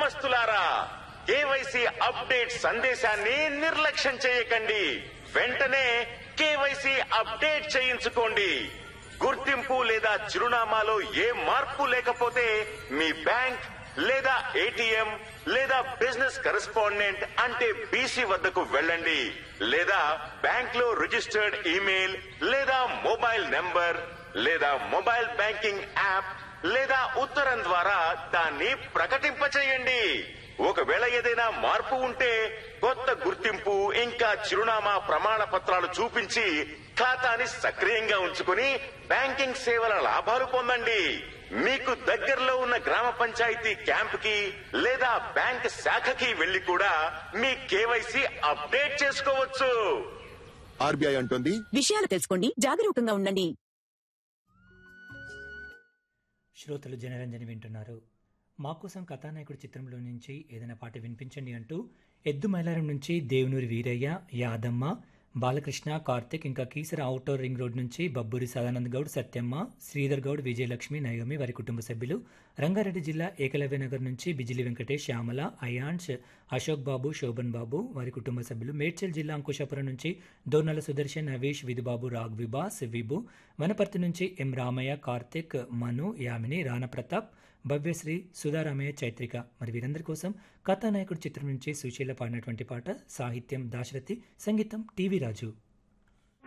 ఉద్యోగస్తులారా KYC update సందేశాన్ని నిర్లక్ష్యం చేయకండి వెంటనే కేవైసీ అప్డేట్ చేయించుకోండి గుర్తింపు లేదా చిరునామాలో ఏ మార్పు లేకపోతే మీ బ్యాంక్ లేదా ఏటీఎం లేదా బిజినెస్ కరెస్పాండెంట్ అంటే బీసీ వద్దకు వెళ్ళండి లేదా బ్యాంక్ లో రిజిస్టర్డ్ ఈమెయిల్ లేదా మొబైల్ నెంబర్ లేదా మొబైల్ బ్యాంకింగ్ యాప్ లేదా ఉత్తరం ద్వారా దాన్ని ప్రకటింపచేయండి ఒకవేళ ఏదైనా మార్పు ఉంటే కొత్త గుర్తింపు ఇంకా చిరునామా ప్రమాణ పత్రాలు చూపించి ఖాతాని సక్రియంగా ఉంచుకుని బ్యాంకింగ్ సేవల లాభాలు పొందండి మీకు దగ్గరలో ఉన్న గ్రామ పంచాయతీ క్యాంప్ కి లేదా బ్యాంక్ శాఖకి వెళ్లి కూడా మీ కేవైసీ అప్డేట్ చేసుకోవచ్చు ఆర్బీఐ అంటోంది విషయాలు తెలుసుకోండి జాగరూకంగా ఉండండి శ్రోతలు జనరంజని వింటున్నారు మా కోసం కథానాయకుడు చిత్రంలో నుంచి ఏదైనా పాట వినిపించండి అంటూ ఎద్దు మైలారం నుంచి దేవునూరి వీరయ్య యాదమ్మ బాలకృష్ణ కార్తిక్ ఇంకా కీసర అవుటర్ రింగ్ రోడ్ నుంచి బబ్బూరి సదానంద్ గౌడ్ సత్యమ్మ శ్రీధర్ గౌడ్ విజయలక్ష్మి నయోమి వారి కుటుంబ సభ్యులు రంగారెడ్డి జిల్లా ఏకలవ్య నగర్ నుంచి బిజిలి వెంకటేష్ శ్యామల అయాన్స్ అశోక్ బాబు శోభన్ బాబు వారి కుటుంబ సభ్యులు మేడ్చల్ జిల్లా అంకుశాపురం నుంచి దోర్నల సుదర్శన్ హవీష్ విధుబాబు రాఘ్విబాస్ విభు వనపర్తి నుంచి ఎం రామయ్య కార్తిక్ మను యామిని రాణా ప్రతాప్ భవ్యశ్రీ సుధారామయ్య చైత్రిక మరి వీరందరి కోసం కథానాయకుడు చిత్రం నుంచి సుశీల పాడినటువంటి పాట సాహిత్యం దాశరథి సంగీతం టీవీ రాజు